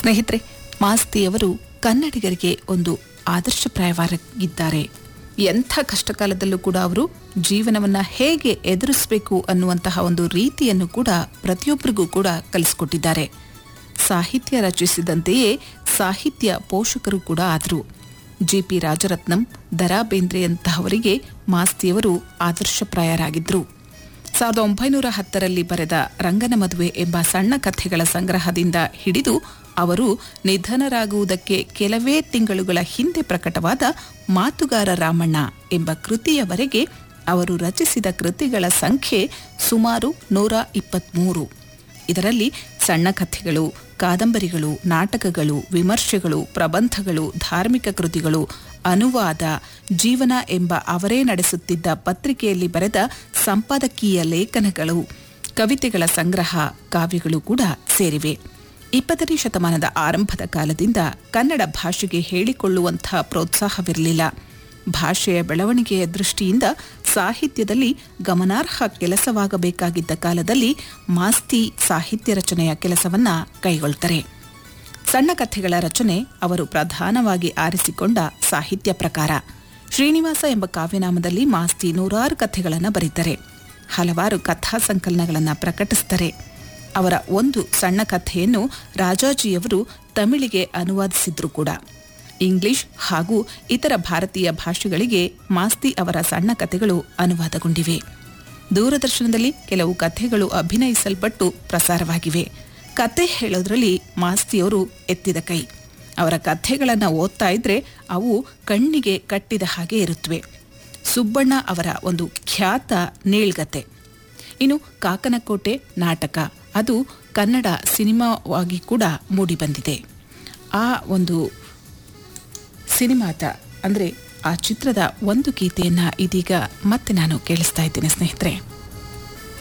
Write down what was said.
ಸ್ನೇಹಿತರೆ ಮಾಸ್ತಿಯವರು ಕನ್ನಡಿಗರಿಗೆ ಒಂದು ಆದರ್ಶಪ್ರಾಯವಾಗಿದ್ದಾರೆ ಎಂಥ ಕಷ್ಟಕಾಲದಲ್ಲೂ ಕೂಡ ಅವರು ಜೀವನವನ್ನ ಹೇಗೆ ಎದುರಿಸಬೇಕು ಅನ್ನುವಂತಹ ಒಂದು ರೀತಿಯನ್ನು ಕೂಡ ಪ್ರತಿಯೊಬ್ಬರಿಗೂ ಕೂಡ ಕಲಿಸಿಕೊಟ್ಟಿದ್ದಾರೆ ಸಾಹಿತ್ಯ ರಚಿಸಿದಂತೆಯೇ ಸಾಹಿತ್ಯ ಪೋಷಕರು ಕೂಡ ಆದರು ಜಿ ಪಿ ರಾಜರತ್ನಂ ದರಾ ಬೇಂದ್ರೆಯಂತಹವರಿಗೆ ಮಾಸ್ತಿಯವರು ಆದರ್ಶಪ್ರಾಯರಾಗಿದ್ದರು ಸಾವಿರದ ಒಂಬೈನೂರ ಹತ್ತರಲ್ಲಿ ಬರೆದ ರಂಗನ ಮದುವೆ ಎಂಬ ಸಣ್ಣ ಕಥೆಗಳ ಸಂಗ್ರಹದಿಂದ ಹಿಡಿದು ಅವರು ನಿಧನರಾಗುವುದಕ್ಕೆ ಕೆಲವೇ ತಿಂಗಳುಗಳ ಹಿಂದೆ ಪ್ರಕಟವಾದ ಮಾತುಗಾರ ರಾಮಣ್ಣ ಎಂಬ ಕೃತಿಯವರೆಗೆ ಅವರು ರಚಿಸಿದ ಕೃತಿಗಳ ಸಂಖ್ಯೆ ಸುಮಾರು ನೂರ ಇಪ್ಪತ್ಮೂರು ಇದರಲ್ಲಿ ಸಣ್ಣ ಕಥೆಗಳು ಕಾದಂಬರಿಗಳು ನಾಟಕಗಳು ವಿಮರ್ಶೆಗಳು ಪ್ರಬಂಧಗಳು ಧಾರ್ಮಿಕ ಕೃತಿಗಳು ಅನುವಾದ ಜೀವನ ಎಂಬ ಅವರೇ ನಡೆಸುತ್ತಿದ್ದ ಪತ್ರಿಕೆಯಲ್ಲಿ ಬರೆದ ಸಂಪಾದಕೀಯ ಲೇಖನಗಳು ಕವಿತೆಗಳ ಸಂಗ್ರಹ ಕಾವ್ಯಗಳು ಕೂಡ ಸೇರಿವೆ ಇಪ್ಪತ್ತನೇ ಶತಮಾನದ ಆರಂಭದ ಕಾಲದಿಂದ ಕನ್ನಡ ಭಾಷೆಗೆ ಹೇಳಿಕೊಳ್ಳುವಂಥ ಪ್ರೋತ್ಸಾಹವಿರಲಿಲ್ಲ ಭಾಷೆಯ ಬೆಳವಣಿಗೆಯ ದೃಷ್ಟಿಯಿಂದ ಸಾಹಿತ್ಯದಲ್ಲಿ ಗಮನಾರ್ಹ ಕೆಲಸವಾಗಬೇಕಾಗಿದ್ದ ಕಾಲದಲ್ಲಿ ಮಾಸ್ತಿ ಸಾಹಿತ್ಯ ರಚನೆಯ ಕೆಲಸವನ್ನ ಕೈಗೊಳ್ತಾರೆ ಸಣ್ಣ ಕಥೆಗಳ ರಚನೆ ಅವರು ಪ್ರಧಾನವಾಗಿ ಆರಿಸಿಕೊಂಡ ಸಾಹಿತ್ಯ ಪ್ರಕಾರ ಶ್ರೀನಿವಾಸ ಎಂಬ ಕಾವ್ಯನಾಮದಲ್ಲಿ ಮಾಸ್ತಿ ನೂರಾರು ಕಥೆಗಳನ್ನು ಬರೀತಾರೆ ಹಲವಾರು ಕಥಾ ಸಂಕಲನಗಳನ್ನು ಪ್ರಕಟಿಸ್ತಾರೆ ಅವರ ಒಂದು ಸಣ್ಣ ಕಥೆಯನ್ನು ರಾಜಾಜಿಯವರು ತಮಿಳಿಗೆ ಅನುವಾದಿಸಿದ್ರು ಕೂಡ ಇಂಗ್ಲಿಷ್ ಹಾಗೂ ಇತರ ಭಾರತೀಯ ಭಾಷೆಗಳಿಗೆ ಮಾಸ್ತಿ ಅವರ ಸಣ್ಣ ಕಥೆಗಳು ಅನುವಾದಗೊಂಡಿವೆ ದೂರದರ್ಶನದಲ್ಲಿ ಕೆಲವು ಕಥೆಗಳು ಅಭಿನಯಿಸಲ್ಪಟ್ಟು ಪ್ರಸಾರವಾಗಿವೆ ಕತೆ ಹೇಳೋದ್ರಲ್ಲಿ ಮಾಸ್ತಿಯವರು ಎತ್ತಿದ ಕೈ ಅವರ ಕಥೆಗಳನ್ನು ಓದ್ತಾ ಇದ್ರೆ ಅವು ಕಣ್ಣಿಗೆ ಕಟ್ಟಿದ ಹಾಗೆ ಇರುತ್ತವೆ ಸುಬ್ಬಣ್ಣ ಅವರ ಒಂದು ಖ್ಯಾತ ನೇಳ್ಗತೆ ಇನ್ನು ಕಾಕನಕೋಟೆ ನಾಟಕ ಅದು ಕನ್ನಡ ಸಿನಿಮಾವಾಗಿ ಕೂಡ ಮೂಡಿಬಂದಿದೆ ಆ ಒಂದು ಸಿನಿಮಾದ ಅಂದರೆ ಆ ಚಿತ್ರದ ಒಂದು ಗೀತೆಯನ್ನು ಇದೀಗ ಮತ್ತೆ ನಾನು ಕೇಳಿಸ್ತಾ ಇದ್ದೇನೆ ಸ್ನೇಹಿತರೆ